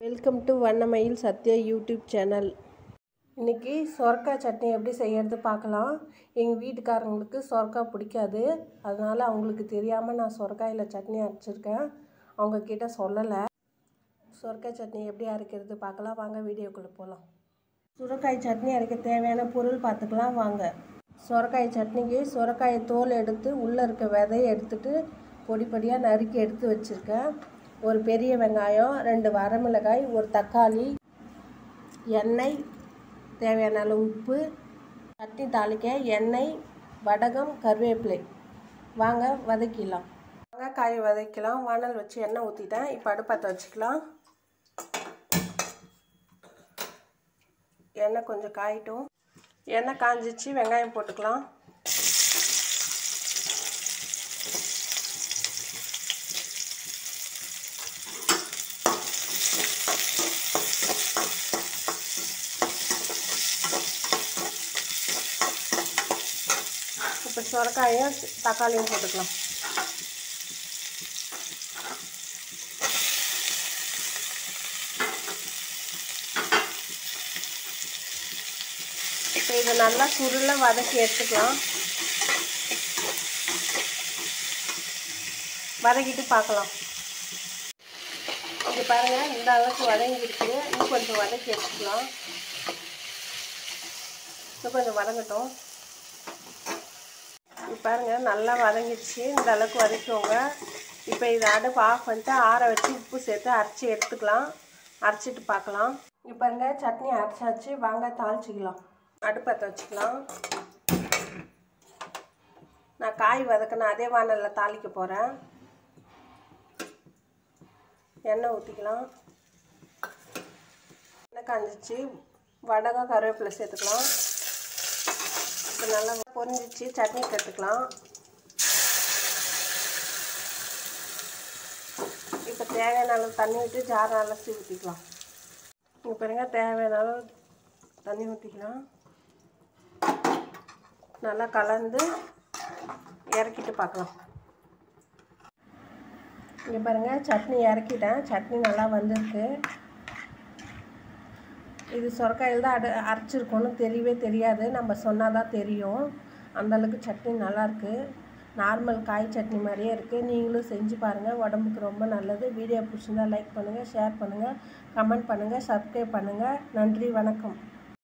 welcome to Vannamayil Sathya YouTube channel இன்றைக்கி சொரக்காய் சட்னி எப்படி செய்யறது பார்க்கலாம் எங்கள் வீட்டுக்காரங்களுக்கு சொரக்காய் பிடிக்காது அதனால் அவங்களுக்கு தெரியாமல் நான் சொரக்காயில் சட்னி அரைச்சிருக்கேன் அவங்க கிட்ட சொல்லலை சொரக்காய் சட்னி எப்படி அரைக்கிறது பார்க்கலாம் வாங்க வீடியோக்குள்ளே போகலாம் சுரக்காய் சட்னி அரைக்க தேவையான பொருள் பார்த்துக்கலாம் வாங்க சொரக்காய் சட்னிக்கு சொரக்காயை தோல் எடுத்து உள்ளே இருக்க விதையை எடுத்துட்டு பொடி பொடியாக நறுக்கி எடுத்து வச்சுருக்கேன் ஒரு பெரிய வெங்காயம் ரெண்டு வரமிளகாய் ஒரு தக்காளி எண்ணெய் தேவையான அளவு உப்பு சட்னி தாளிக்க எண்ணெய் வடகம் கருவேப்பிலை வாங்க வதக்கிடலாம் வாங்க காய் வதக்கலாம் வானல் வச்சு எண்ணெய் ஊற்றிட்டேன் இப்போ அடுப்பத்தை வச்சுக்கலாம் எண்ணெய் கொஞ்சம் காயட்டும் எண்ணெய் காஞ்சிச்சு வெங்காயம் போட்டுக்கலாம் இப்போ சுரக்காயும் தக்காளியும் போட்டுக்கலாம் இப்போ இதை நல்லா சுருள வதக்கி எடுத்துக்கலாம் வதக்கிட்டு பார்க்கலாம் இது பாருங்கள் இந்த அளவுக்கு வதங்கிருக்கு இன்னும் கொஞ்சம் வதக்கி எடுத்துக்கலாம் இன்னும் கொஞ்சம் வதங்கட்டும் இப்போ பாருங்கள் நல்லா வதங்கிடுச்சு இந்த அளவுக்கு வதக்கிக்கோங்க இப்போ இதை அடுப்பு ஆஃப் பண்ணிட்டு ஆற வச்சு உப்பு சேர்த்து அரைச்சி எடுத்துக்கலாம் அரைச்சிட்டு பார்க்கலாம் இப்போ பாருங்க சட்னி அரைச்சாச்சு வாங்க தாளிச்சிக்கலாம் அடுப்பத்தை வச்சுக்கலாம் நான் காய் வதக்கின அதே வானலில் தாளிக்க போகிறேன் எண்ணெய் ஊற்றிக்கலாம் எண்ணெய் காஞ்சிச்சு வடகம் கருவேப்பிலை சேர்த்துக்கலாம் இப்போ நல்லா பொரிஞ்சிச்சு சட்னி கற்றுக்கலாம் இப்போ தேவையான அளவு தண்ணி விட்டு ஜார் அலசி ஊற்றிக்கலாம் இப்போ பாருங்க தேவையான அளவு தண்ணி ஊற்றிக்கலாம் நல்லா கலந்து இறக்கிட்டு பார்க்கலாம் இங்கே பாருங்கள் சட்னி இறக்கிட்டேன் சட்னி நல்லா வந்திருக்கு இது சொரக்காயில் தான் அடு அரைச்சிருக்கோன்னு தெரியவே தெரியாது நம்ம சொன்னால் தான் தெரியும் அந்தளவுக்கு சட்னி நல்லாயிருக்கு நார்மல் காய் சட்னி மாதிரியே இருக்குது நீங்களும் செஞ்சு பாருங்கள் உடம்புக்கு ரொம்ப நல்லது வீடியோ பிடிச்சிருந்தா லைக் பண்ணுங்கள் ஷேர் பண்ணுங்கள் கமெண்ட் பண்ணுங்கள் சப்ஸ்கிரைப் பண்ணுங்கள் நன்றி வணக்கம்